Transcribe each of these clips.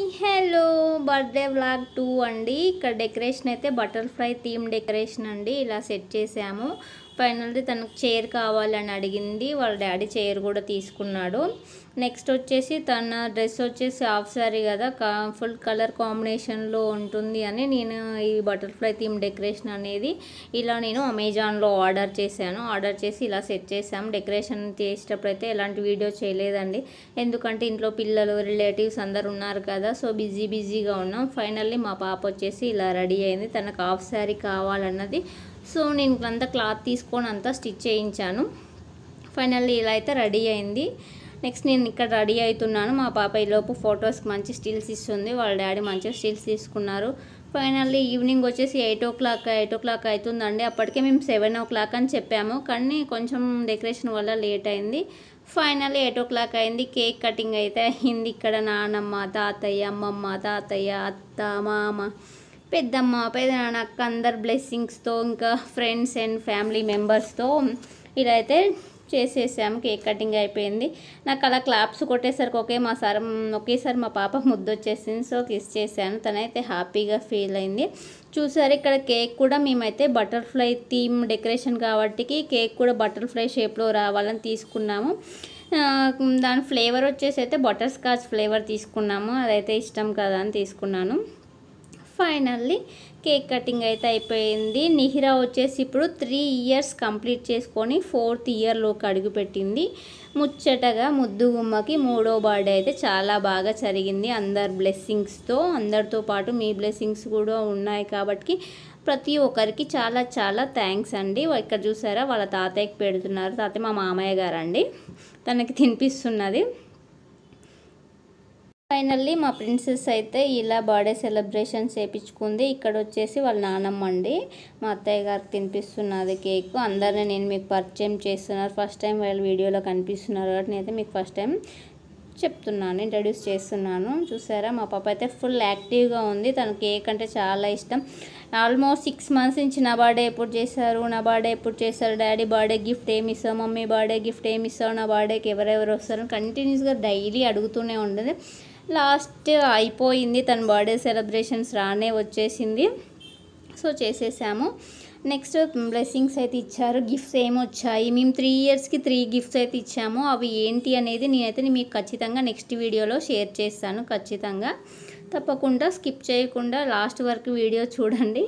hello birthday vlog two అండి ఇక్కడ decoration అయితే బటర్ఫ్లై థీమ్ డెకరేషన్ అండి ఇలా సెట్ చేసాము ఫైనల్ది తనకు చైర్ కావాలని అడిగింది వాళ్ళ డాడీ చైర్ కూడా తీసుకున్నాడు నెక్స్ట్ వచ్చేసి తన డ్రెస్ వచ్చేసి హాఫ్ సారీ కదా కా ఫుల్ కలర్ కాంబినేషన్లో ఉంటుంది అని నేను ఈ బటర్ఫ్లై థీమ్ డెకరేషన్ అనేది ఇలా నేను అమెజాన్లో ఆర్డర్ చేశాను ఆర్డర్ చేసి ఇలా సెట్ చేసాము డెకరేషన్ చేసేటప్పుడు అయితే ఎలాంటి వీడియో చేయలేదండి ఎందుకంటే ఇంట్లో పిల్లలు రిలేటివ్స్ అందరు ఉన్నారు కదా సో బిజీ బిజీగా ఉన్నాం ఫైనల్లీ మా పాప వచ్చేసి ఇలా రెడీ అయింది తనకు హాఫ్ శారీ కావాలన్నది సో నేను అంతా క్లాత్ తీసుకొని అంతా స్టిచ్ చేయించాను ఫైనల్లీ ఇలా అయితే రెడీ అయింది నెక్స్ట్ నేను ఇక్కడ రెడీ అవుతున్నాను మా పాప ఈలోపు ఫొటోస్కి మంచి స్టిల్స్ ఇస్తుంది వాళ్ళ డాడీ మంచిగా స్టిల్స్ తీసుకున్నారు ఫైనల్లీ ఈవినింగ్ వచ్చేసి eight o'clock eight o'clock అవుతుందండి అప్పటికే మేము సెవెన్ ఓ క్లాక్ అని చెప్పాము కానీ కొంచెం డెకరేషన్ వల్ల లేట్ అయింది ఫైనల్లీ ఎయిట్ ఓ క్లాక్ అయింది కేక్ కటింగ్ అయితే అయింది ఇక్కడ నానమ్మ తాతయ్య అమ్మమ్మ తాతయ్య అత్త మామ పెద్దమ్మ పెద్దనాన్న అక్క అందరు బ్లెస్సింగ్స్తో ఇంకా ఫ్రెండ్స్ అండ్ ఫ్యామిలీ మెంబర్స్తో ఇలా అయితే చేసేసాము కేక్ కటింగ్ అయిపోయింది నాకు అలా క్లాప్స్ కొట్టేసరికి ఒకే మా సార్ ఒకేసారి మా పాప ముద్దు వచ్చేసింది సో కిస్ చేశాను తనైతే హ్యాపీగా ఫీల్ అయింది చూసారు ఇక్కడ కేక్ కూడా మేమైతే బటర్ఫ్లై థీమ్ డెకరేషన్ కాబట్టి కేక్ కూడా బటర్ఫ్లై షేప్లో రావాలని తీసుకున్నాము ఆ, దాని ఫ్లేవర్ వచ్చేసి అయితే బటర్ స్కాచ్ ఫ్లేవర్ తీసుకున్నాము అదైతే ఇష్టం కదా అని తీసుకున్నాను ఫైనల్లీ కేక్ కటింగ్ అయితే అయిపోయింది నిహిరా వచ్చేసి ఇప్పుడు త్రీ ఇయర్స్ కంప్లీట్ చేసుకొని ఫోర్త్ ఇయర్లోకి అడుగుపెట్టింది ముచ్చటగా ముద్దు గుమ్మకి మూడో బర్త్డే అయితే చాలా బాగా జరిగింది అందరి బ్లెస్సింగ్స్తో అందరితో పాటు మీ బ్లెస్సింగ్స్ కూడా ఉన్నాయి కాబట్టి ప్రతి ఒక్కరికి చాలా చాలా థ్యాంక్స్ అండి ఇక్కడ చూసారా వాళ్ళ తాతయ్యకి పెడుతున్నారు తాతయ్య మా మామయ్య గారు అండి తనకి తినిపిస్తున్నది ఫైనల్లీ మా ప్రిన్సెస్ అయితే ఇలా బర్త్డే సెలబ్రేషన్ చేయించుకుంది ఇక్కడ వచ్చేసి వాళ్ళ నానమ్మ అండి మా అత్తయ్య గారికి తినిపిస్తున్నది కేక్ అందరిని నేను మీకు పరిచయం చేస్తున్నారు ఫస్ట్ టైం వాళ్ళ వీడియోలో కనిపిస్తున్నారు కాబట్టి నేనైతే మీకు ఫస్ట్ టైం చెప్తున్నాను ఇంట్రడ్యూస్ చేస్తున్నాను చూసారా మా పాప అయితే ఫుల్ యాక్టివ్గా ఉంది తన కేక్ అంటే చాలా ఇష్టం ఆల్మోస్ట్ సిక్స్ మంత్స్ నుంచి నా బర్త్డే ఎప్పుడు చేశారు నా బర్త్డే ఎప్పుడు చేశారు డాడీ బర్త్డే గిఫ్ట్ ఏమి ఇస్తావు మమ్మీ బర్త్డే గిఫ్ట్ ఏమి ఇస్తావు నా బర్త్డేకి ఎవరెవరు వస్తారు కంటిన్యూస్గా డైలీ అడుగుతూనే ఉండేది లాస్ట్ అయిపోయింది తన బర్త్డే సెలబ్రేషన్స్ రానే వచ్చేసింది సో చేసేసాము నెక్స్ట్ బ్లెస్సింగ్స్ అయితే ఇచ్చారు గిఫ్ట్స్ ఏమి వచ్చాయి మేము త్రీ ఇయర్స్కి త్రీ గిఫ్ట్స్ అయితే ఇచ్చాము అవి ఏంటి అనేది నేనైతే మీకు ఖచ్చితంగా నెక్స్ట్ వీడియోలో షేర్ చేస్తాను ఖచ్చితంగా తప్పకుండా స్కిప్ చేయకుండా లాస్ట్ వరకు వీడియో చూడండి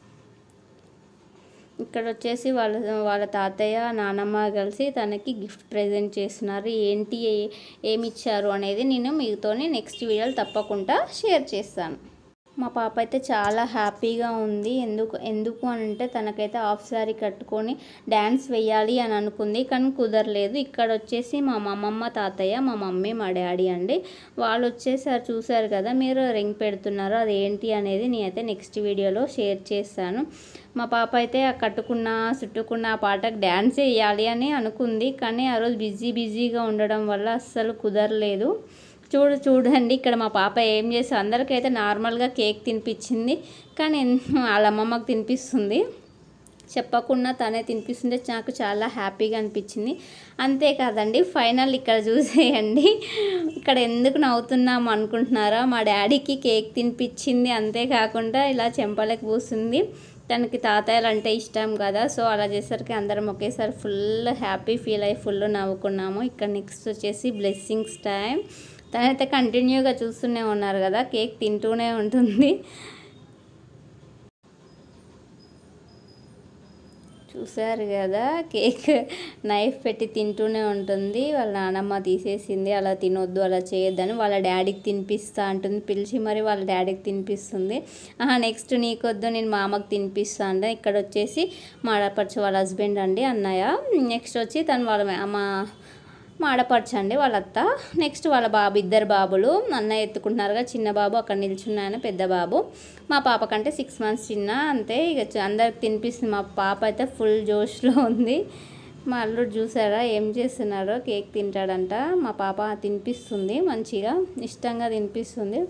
ఇక్కడ వచ్చేసి వాళ్ళ వాళ్ళ తాతయ్య నానమ్మ కలిసి తనకి గిఫ్ట్ ప్రజెంట్ చేస్తున్నారు ఏంటి ఏ- ఏమి ఇచ్చారు అనేది నేను మీతోనే నెక్స్ట్ వీడియోలో తప్పకుండా షేర్ చేస్తాను మా పాప అయితే చాలా హ్యాపీగా ఉంది ఎందుకు ఎందుకు అని అంటే తనకైతే హాఫ్ శారీ కట్టుకొని డ్యాన్స్ వేయాలి అని అనుకుంది కానీ కుదరలేదు ఇక్కడ వచ్చేసి మా అమ్మమ్మ తాతయ్య మా మమ్మీ మా డాడీ అండి వాళ్ళు వచ్చేసారు చూసారు కదా మీరు రింగ్ పెడుతున్నారు అది ఏంటి అనేది నేనైతే నెక్స్ట్ వీడియోలో షేర్ చేస్తాను మా పాప అయితే ఆ కట్టుకున్న చుట్టుకున్న ఆ పాటకు డ్యాన్స్ వేయాలి అని అనుకుంది కానీ ఆ రోజు బిజీ బిజీగా ఉండడం వల్ల అస్సలు కుదరలేదు చూడు చూడండి ఇక్కడ మా పాప ఏం చేసి అందరికైతే నార్మల్గా కేక్ తినిపించింది కానీ ఎన్- వాళ్ళ అమ్మమ్మకి తినిపిస్తుంది చెప్పకుండా తనే తినిపిస్తుంటే నాకు చాలా హ్యాపీగా అనిపించింది అంతేకాదండి ఫైనల్ ఇక్కడ చూసేయండి ఇక్కడ ఎందుకు నవ్వుతున్నాం అనుకుంటున్నారా మా డాడీకి కేక్ తినిపించింది అంతేకాకుండా ఇలా చెంపలకు పూస్తుంది తనకి తాతయ్యలు అంటే ఇష్టం కదా సో అలా చేసరికి అందరం ఒకేసారి ఫుల్ హ్యాపీ ఫీల్ అయ్యి ఫుల్ నవ్వుకున్నాము ఇక్కడ నెక్స్ట్ వచ్చేసి బ్లెస్సింగ్స్ టైం తనైతే కంటిన్యూగా చూస్తూనే ఉన్నారు కదా కేక్ తింటూనే ఉంటుంది చూసారు కదా కేక్ నైఫ్ పెట్టి తింటూనే ఉంటుంది వాళ్ళ నానమ్మ తీసేసింది అలా తినొద్దు అలా చేయొద్దని వాళ్ళ డాడీకి తినిపిస్తా అంటుంది పిలిచి మరి వాళ్ళ డాడీకి తినిపిస్తుంది నెక్స్ట్ నీకొద్దు నేను మా అమ్మకి తినిపిస్తా అంటే ఇక్కడ వచ్చేసి మా ఆడపడుచు వాళ్ళ హస్బెండ్ అండి అన్నయ్య నెక్స్ట్ వచ్చి తను వాళ్ళ మా- మా మా ఆడపడుచు అండి వాళ్ళ అత్త నెక్స్ట్ వాళ్ళ బాబు ఇద్దరు బాబులు అన్నయ్య ఎత్తుకుంటున్నారుగా చిన్న బాబు అక్కడ నిల్చున్నాను పెద్ద బాబు మా పాప కంటే సిక్స్ మంత్స్ చిన్న అంతే ఇక చ- అందరికి తినిపిస్తుంది మా పాప అయితే ఫుల్ జోష్లో ఉంది మా అల్లుడు చూసారా ఏం చేస్తున్నారో కేక్ తింటాడంట మా పాప తినిపిస్తుంది మంచిగా ఇష్టంగా తినిపిస్తుంది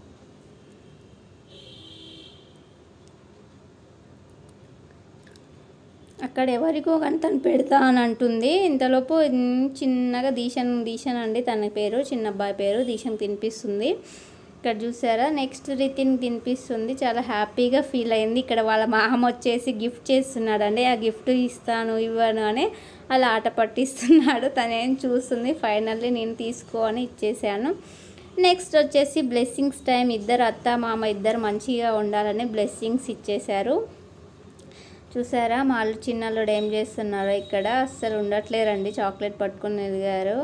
అక్కడ ఎవరికో కానీ తను పెడతా అని అంటుంది ఇంతలోపు ఉమ్, చిన్నగా దీషన్ దీషన్ అండి తన పేరు చిన్న అబ్బాయి పేరు దీషన్ తినిపిస్తుంది ఇక్కడ చూసారా నెక్స్ట్ రితిన్ తినిపిస్తుంది చాలా హ్యాపీగా ఫీల్ అయింది ఇక్కడ వాళ్ళ మామ వచ్చేసి గిఫ్ట్ చేస్తున్నాడండి ఆ గిఫ్ట్ ఇస్తాను ఇవ్వను అని అలా ఆట పట్టిస్తున్నాడు తనేం చూస్తుంది ఫైనల్లీ నేను తీసుకో అని ఇచ్చేసాను నెక్స్ట్ వచ్చేసి బ్లెస్సింగ్స్ టైం ఇద్దరు అత్త మామ ఇద్దరు మంచిగా ఉండాలని బ్లెస్సింగ్స్ ఇచ్చేశారు చూసారా మా అల్లు చిన్నల్లుడు ఏం చేస్తున్నారో ఇక్కడ అస్సలు ఉండట్లేరండి చాక్లెట్ పట్టుకుని ఎదిగారు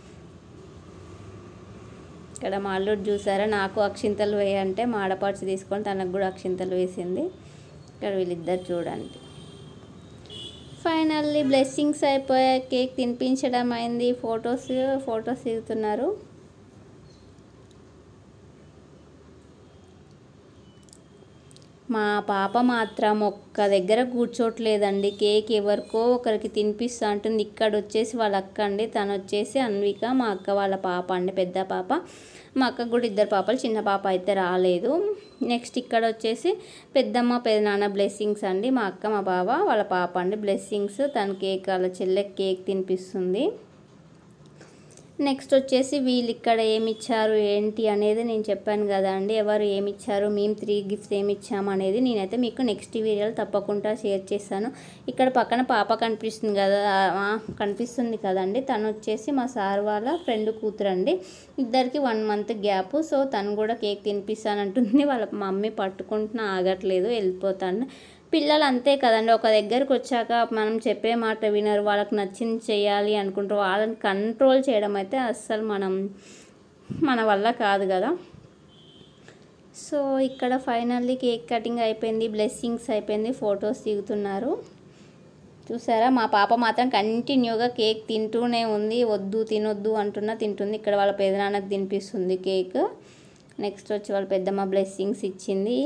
ఇక్కడ మా అల్లుడు చూసారా నాకు అక్షింతలు వేయంటే మా ఆడపడుచు తీసుకొని తనకు కూడా అక్షింతలు వేసింది ఇక్కడ వీళ్ళిద్దరు చూడండి ఫైనల్లీ బ్లెస్సింగ్స్ అయిపోయాయి కేక్ తినిపించడం అయింది ఫొటోస్ ఫొటోస్ దిగుతున్నారు మా పాప మాత్రం ఒక్క దగ్గర కూర్చోట్లేదండి కేక్ ఎవరికో ఒకరికి తినిపిస్తా అంటుంది ఇక్కడ వచ్చేసి వాళ్ళ అక్క అండి తను వచ్చేసి అన్విక మా అక్క వాళ్ళ పాప అండి పెద్ద పాప మా అక్కకు కూడా ఇద్దరు పాపలు చిన్న పాప అయితే రాలేదు నెక్స్ట్ ఇక్కడ వచ్చేసి పెద్దమ్మ పెదనాన్న బ్లెస్సింగ్స్ అండి మా అక్క మా బావ వాళ్ళ పాప అండి బ్లెస్సింగ్స్ తన కేక్ వాళ్ళ చెల్లెకి కేక్ తినిపిస్తుంది నెక్స్ట్ వచ్చేసి వీళ్ళు ఇక్కడ ఏమి ఇచ్చారు ఏంటి అనేది నేను చెప్పాను కదా అండి ఎవరు ఏమి ఇచ్చారు మేము త్రీ గిఫ్ట్స్ ఏమి ఇచ్చాము అనేది నేనైతే మీకు నెక్స్ట్ వీడియోలో తప్పకుండా షేర్ చేస్తాను ఇక్కడ పక్కన పాప కనిపిస్తుంది కదా ఆ, కనిపిస్తుంది కదండి తను వచ్చేసి మా సార్ వాళ్ళ ఫ్రెండ్ కూతురు అండి ఇద్దరికి వన్ మంత్ గ్యాప్ సో తను కూడా కేక్ తినిపిస్తానంటుంది వాళ్ళ మమ్మీ పట్టుకుంటున్నా ఆగట్లేదు వెళ్ళిపోతాను పిల్లలు అంతే కదండి ఒక దగ్గరకు వచ్చాక మనం చెప్పే మాట వినరు వాళ్ళకి నచ్చింది చేయాలి అనుకుంటారు వాళ్ళని కంట్రోల్ చేయడం అయితే అస్సలు మనం మన వల్ల కాదు కదా సో ఇక్కడ ఫైనల్లీ కేక్ కటింగ్ అయిపోయింది బ్లెస్సింగ్స్ అయిపోయింది ఫొటోస్ దిగుతున్నారు చూసారా మా పాప మాత్రం కంటిన్యూగా కేక్ తింటూనే ఉంది వద్దు తినొద్దు అంటున్నా తింటుంది ఇక్కడ వాళ్ళ పెదనాన్నకు తినిపిస్తుంది కేక్ నెక్స్ట్ వచ్చి వాళ్ళ పెద్దమ్మ బ్లెస్సింగ్స్ ఇచ్చింది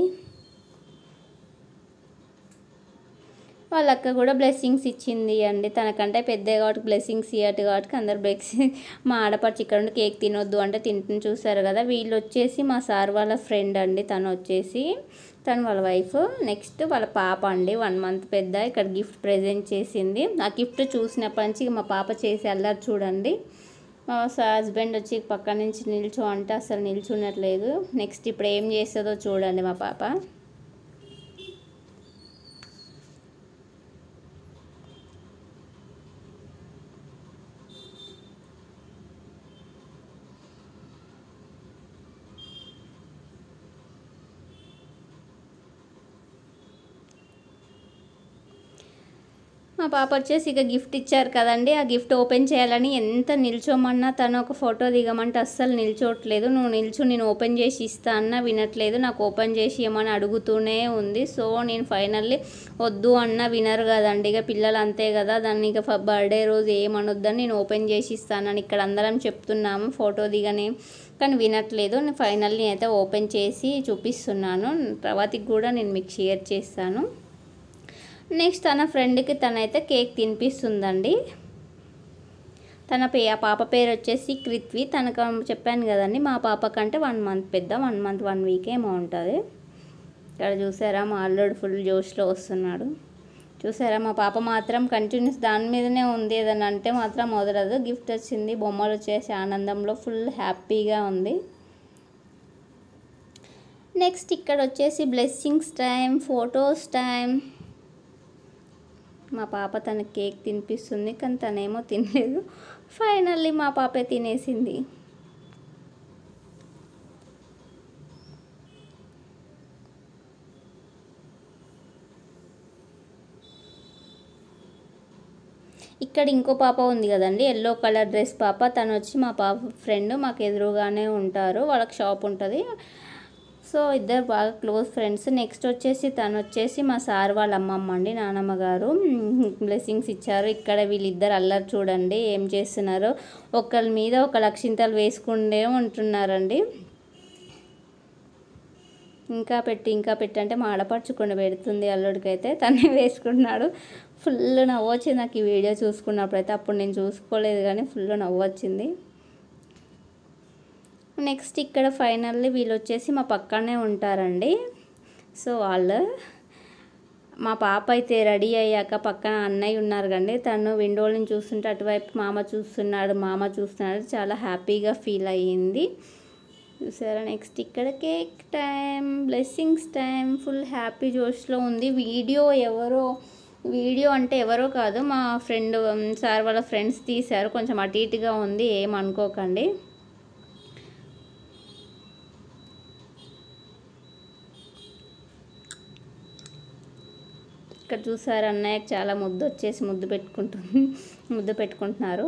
వాళ్ళ అక్క కూడా బ్లెస్సింగ్స్ ఇచ్చింది అండి తనకంటే పెద్ద కాబట్టి బ్లెస్సింగ్స్ ఇయ్యటు కాబట్టి అందరు బ్లెస్సింగ్ మా ఆడపడిచి ఇక్కడ ఉండి కేక్ తినొద్దు అంటే తింటుని చూసారు కదా వీళ్ళు వచ్చేసి మా సార్ వాళ్ళ ఫ్రెండ్ అండి తను వచ్చేసి తను వాళ్ళ వైఫ్ నెక్స్ట్ వాళ్ళ పాప అండి వన్ మంత్ పెద్ద ఇక్కడ గిఫ్ట్ ప్రజెంట్ చేసింది ఆ గిఫ్ట్ చూసినప్పటి నుంచి మా పాప చేసి అల్లరి చూడండి మా హస్బెండ్ వచ్చి పక్క నుంచి నిల్చో అంటే అసలు నిల్చున్నట్లేదు నెక్స్ట్ ఇప్పుడు ఏం చేస్తుందో చూడండి మా పాప మా పాప వచ్చేసి ఇక గిఫ్ట్ ఇచ్చారు కదండి ఆ గిఫ్ట్ ఓపెన్ చేయాలని ఎంత నిల్చోమన్నా తను ఒక ఫోటో దిగమంటే అస్సలు నిల్చోట్లేదు నువ్వు నిల్చో నేను ఓపెన్ చేసి ఇస్తా అన్నా వినట్లేదు నాకు ఓపెన్ చేసి ఏమని అడుగుతూనే ఉంది సో నేను ఫైనల్లీ వద్దు అన్న వినరు కదండి ఇక పిల్లలు అంతే కదా దాన్ని ఇక బర్త్డే రోజు ఏమనొద్దని నేను ఓపెన్ చేసి ఇస్తానని ఇక్కడ అందరం చెప్తున్నాము ఫోటో దిగని కానీ వినట్లేదు నేను ఫైనల్లీ నేనైతే ఓపెన్ చేసి చూపిస్తున్నాను తర్వాతకి కూడా నేను మీకు షేర్ చేస్తాను నెక్స్ట్ తన ఫ్రెండ్కి తనైతే కేక్ తినిపిస్తుందండి తన పే ఆ పాప పేరు వచ్చేసి కృత్వి తనకు చెప్పాను కదండి మా పాప కంటే వన్ మంత్ పెద్ద వన్ మంత్ వన్ వీక్ ఏమో ఉంటుంది ఇక్కడ చూసారా మా అల్లుడు ఫుల్ జోష్లో వస్తున్నాడు చూసారా మా పాప మాత్రం కంటిన్యూస్ దాని మీదనే ఉంది ఏదైనా అంటే మాత్రం వదలదు గిఫ్ట్ వచ్చింది బొమ్మలు వచ్చేసి ఆనందంలో ఫుల్ హ్యాపీగా ఉంది నెక్స్ట్ ఇక్కడ వచ్చేసి బ్లెస్సింగ్స్ టైం ఫొటోస్ టైం మా పాప తన కేక్ తినిపిస్తుంది కానీ తనేమో తినలేదు ఫైనల్లీ మా పాపే తినేసింది ఇక్కడ ఇంకో పాప ఉంది కదండి ఎల్లో కలర్ డ్రెస్ పాప తను వచ్చి మా పాప ఫ్రెండ్ మాకు ఎదురుగానే ఉంటారు వాళ్ళకి షాప్ ఉంటుంది సో ఇద్దరు బాగా క్లోజ్ ఫ్రెండ్స్ నెక్స్ట్ వచ్చేసి తను వచ్చేసి మా సార్ వాళ్ళ అమ్మమ్మ అండి నానమ్మ గారు బ్లెస్సింగ్స్ ఇచ్చారు ఇక్కడ వీళ్ళిద్దరు అల్లరి చూడండి ఏం చేస్తున్నారు ఒకళ్ళ మీద ఒక లక్షింతలు వేసుకుండే ఉంటున్నారండి ఇంకా పెట్టి ఇంకా పెట్టి అంటే మా ఆడపడుచుకుండా పెడుతుంది అల్లుడికైతే తనే వేసుకుంటున్నాడు ఫుల్ నవ్వు వచ్చింది నాకు ఈ వీడియో చూసుకున్నప్పుడు అయితే అప్పుడు నేను చూసుకోలేదు కానీ ఫుల్ నవ్వు వచ్చింది నెక్స్ట్ ఇక్కడ ఫైనల్లీ వీళ్ళు వచ్చేసి మా పక్కనే ఉంటారండి సో వాళ్ళు మా పాప అయితే రెడీ అయ్యాక పక్కన అన్నయ్య ఉన్నారు కండి తను విండోని చూస్తుంటే అటువైపు మామ చూస్తున్నాడు మామ చూస్తున్నాడు చాలా హ్యాపీగా ఫీల్ అయ్యింది చూసారా నెక్స్ట్ ఇక్కడ cake time blessings time full happy జోష్లో ఉంది వీడియో ఎవరో వీడియో అంటే ఎవరో కాదు మా ఫ్రెండ్ సార్ వాళ్ళ ఫ్రెండ్స్ తీశారు కొంచెం అటు ఇటుగా ఉంది ఏమనుకోకండి ఇక్కడ చూసారు అన్నయ్యకి చాలా ముద్దు వచ్చేసి ముద్దు పెట్టుకుంటుంది ముద్దు పెట్టుకుంటున్నారు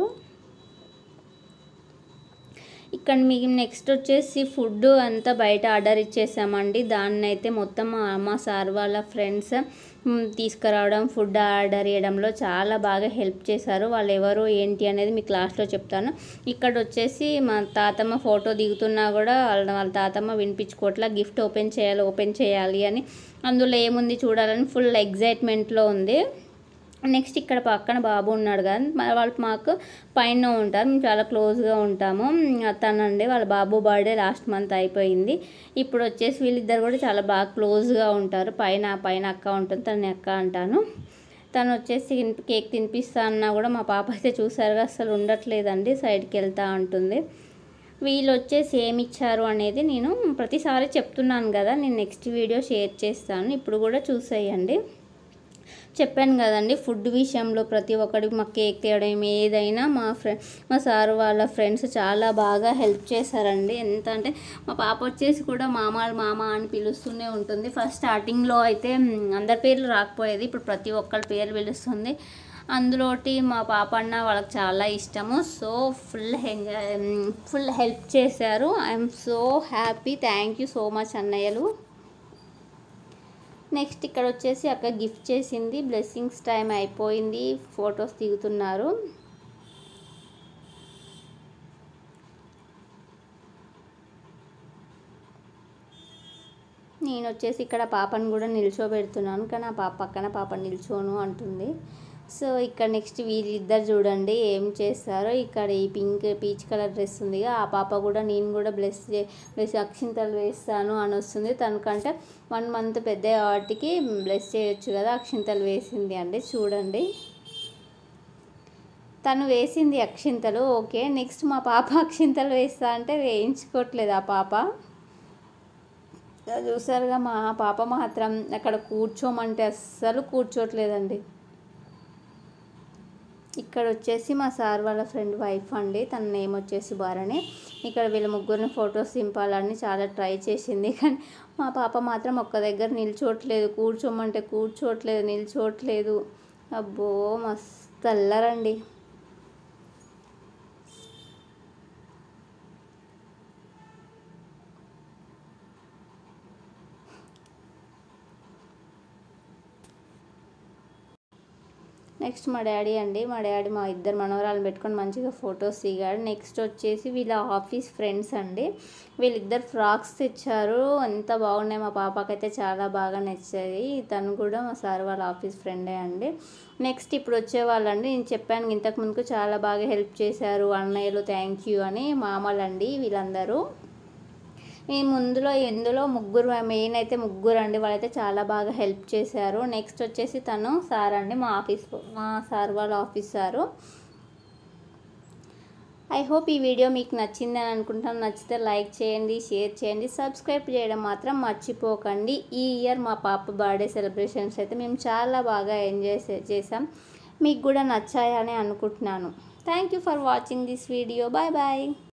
ఇక్కడ మీకు నెక్స్ట్ వచ్చేసి ఫుడ్ అంతా బయట ఆర్డర్ ఇచ్చేసామండి దాన్ని అయితే మొత్తం మా మా సార్ వాళ్ళ ఫ్రెండ్స్ మ్, తీసుకురావడం ఫుడ్ ఆర్డర్ చేయడంలో చాలా బాగా హెల్ప్ చేశారు వాళ్ళు ఎవరు ఏంటి అనేది మీకు లాస్ట్లో చెప్తాను ఇక్కడ వచ్చేసి మా తాతమ్మ ఫోటో దిగుతున్నా కూడా వాళ్ళ వాళ్ళ తాతమ్మ వినిపించుకోవట్లా గిఫ్ట్ ఓపెన్ చేయాలి ఓపెన్ చేయాలి అని అందులో ఏముంది చూడాలని ఫుల్ ఎగ్జైట్మెంట్లో ఉంది నెక్స్ట్ ఇక్కడ పక్కన బాబు ఉన్నాడు కదా మరి వాళ్ళు మాకు పైన ఉంటారు మేము చాలా క్లోజ్గా ఉంటాము తనండి వాళ్ళ బాబు బర్త్డే లాస్ట్ మంత్ అయిపోయింది ఇప్పుడు వచ్చేసి వీళ్ళిద్దరు కూడా చాలా బాగా క్లోజ్గా ఉంటారు పైన పైన అక్క ఉంటుంది తన అక్క అంటాను తను వచ్చేసి తిన్- కేక్ తినిపిస్తా అన్నా కూడా మా పాప అయితే చూసారుగా అసలు ఉండట్లేదండి సైడ్కి వెళ్తా ఉంటుంది వీళ్ళు వచ్చేసి ఏమి ఇచ్చారు అనేది నేను ప్రతిసారి చెప్తున్నాను కదా నేను నెక్స్ట్ వీడియో షేర్ చేస్తాను ఇప్పుడు కూడా చూసేయండి చెప్పాను కదండి ఫుడ్ విషయంలో ప్రతి ఒక్కరికి మా కేక్ తేయడం ఏదైనా మా ఫ్రెండ్ మా సార్ వాళ్ళ ఫ్రెండ్స్ చాలా బాగా హెల్ప్ చేశారండి ఎంత అంటే మా పాప వచ్చేసి కూడా మామ మామ అని పిలుస్తూనే ఉంటుంది ఫస్ట్ స్టార్టింగ్లో అయితే మ్, అందరి పేర్లు రాకపోయేది ఇప్పుడు ప్రతి ఒక్కరి పేరు పిలుస్తుంది అందులోటి మా పాప అన్న వాళ్ళకి చాలా ఇష్టము so full enjoy full help చేశారు I'm so happy thank you so much అన్నయ్యలు నెక్స్ట్ ఇక్కడ వచ్చేసి అక్క గిఫ్ట్ చేసింది బ్లెస్సింగ్స్ టైం అయిపోయింది ఫొటోస్ దిగుతున్నారు నేను వచ్చేసి ఇక్కడ పాపను కూడా నిల్చోబెడుతున్నాను కానీ ఆ పాప పక్కన పాప నిల్చోను అంటుంది సో ఇక్కడ నెక్స్ట్ వీళ్ళిద్దరు చూడండి ఏం చేస్తారో ఇక్కడ ఈ పింక్ పీచ్ కలర్ డ్రెస్ ఉందిగా ఆ పాప కూడా నేను కూడా బ్లెస్ చే బ్లెస్ అక్షింతలు వేస్తాను అని వస్తుంది తనకంటే వన్ మంత్ పెద్ద వాటికి బ్లెస్ చేయొచ్చు కదా అక్షింతలు వేసింది అండి చూడండి తను వేసింది అక్షింతలు ఓకే నెక్స్ట్ మా పాప అక్షింతలు వేస్తా అంటే వేయించుకోవట్లేదు ఆ పాప చూసారుగా మా పాప మాత్రం అక్కడ కూర్చోమంటే అస్సలు కూర్చోట్లేదండి ఇక్కడ వచ్చేసి మా సార్ వాళ్ళ ఫ్రెండ్ వైఫ్ అండి తన నేమ్ వచ్చేసి భారణి ఇక్కడ వీళ్ళ ముగ్గురిని ఫొటోస్ దింపాలని చాలా ట్రై చేసింది కానీ మా పాప మాత్రం ఒక్క దగ్గర నిల్చోట్లేదు కూర్చోమంటే కూర్చోట్లేదు నిల్చోట్లేదు అబ్బో మస్తు అల్లరండి నెక్స్ట్ మా డాడీ అండి మా డాడీ మా ఇద్దరు మనవరాలను పెట్టుకొని మంచిగా ఫొటోస్ దిగాడు నెక్స్ట్ వచ్చేసి వీళ్ళ ఆఫీస్ ఫ్రెండ్స్ అండి వీళ్ళిద్దరు ఫ్రాక్స్ తెచ్చారు ఎంత బాగున్నాయి మా పాపకైతే చాలా బాగా నచ్చాయి తను కూడా మా సార్ వాళ్ళ ఆఫీస్ ఫ్రెండే అండి నెక్స్ట్ ఇప్పుడు వచ్చే వాళ్ళండి నేను చెప్పాను ఇంతకు ముందుకు చాలా బాగా హెల్ప్ చేశారు అన్నయ్యలు థ్యాంక్ యూ అని మామలండి వీళ్ళందరూ ఈ ముందులో ఎందులో ముగ్గురు మెయిన్ అయితే ముగ్గురు అండి వాళ్ళైతే చాలా బాగా హెల్ప్ చేశారు నెక్స్ట్ వచ్చేసి తను సార్ అండి మా ఆఫీస్ మా సార్ వాళ్ళ ఆఫీస్ సారు ఐ హోప్ ఈ వీడియో మీకు నచ్చిందని అనుకుంటాను నచ్చితే లైక్ చేయండి షేర్ చేయండి సబ్స్క్రైబ్ చేయడం మాత్రం మర్చిపోకండి ఈ ఇయర్ మా పాప బర్త్డే సెలబ్రేషన్స్ అయితే మేము చాలా బాగా ఎంజాయ్ చే- చేసాం మీకు కూడా నచ్చాయని అనుకుంటున్నాను thank you for watching this video bye bye